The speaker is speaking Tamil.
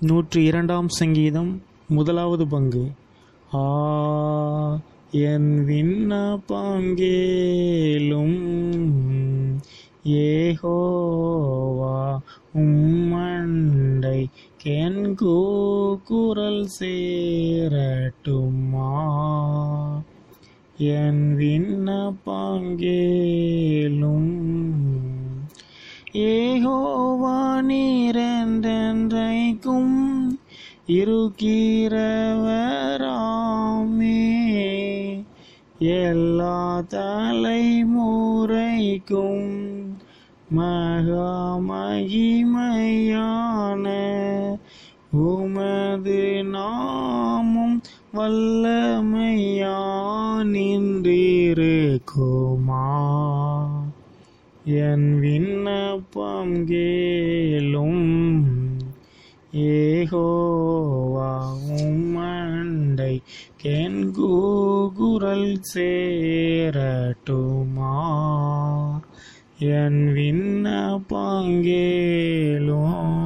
நூற்றி இரண்டாம் சங்கீதம் முதலாவது பங்கு ஆ என் விண்ணப்பங்கேலும் ஏகோவா உம்மண்டை கென் குரல் சேரட்டுமா என் விண்ணப்பங்கேலும் ஏகோவா நீரென்றென்றைக்கும் இருக்கிறவராமே எல்லா தலைமுறைக்கும் மகாமகிமையான உமது நாமும் வல்லமையானின்றிருக்குமா என் விண்ணப்பம் கேளும் ஏகோவா உம்மண்டை கென் குரல் சேரட்டுமா என் விண்ணப்பங்கேலும்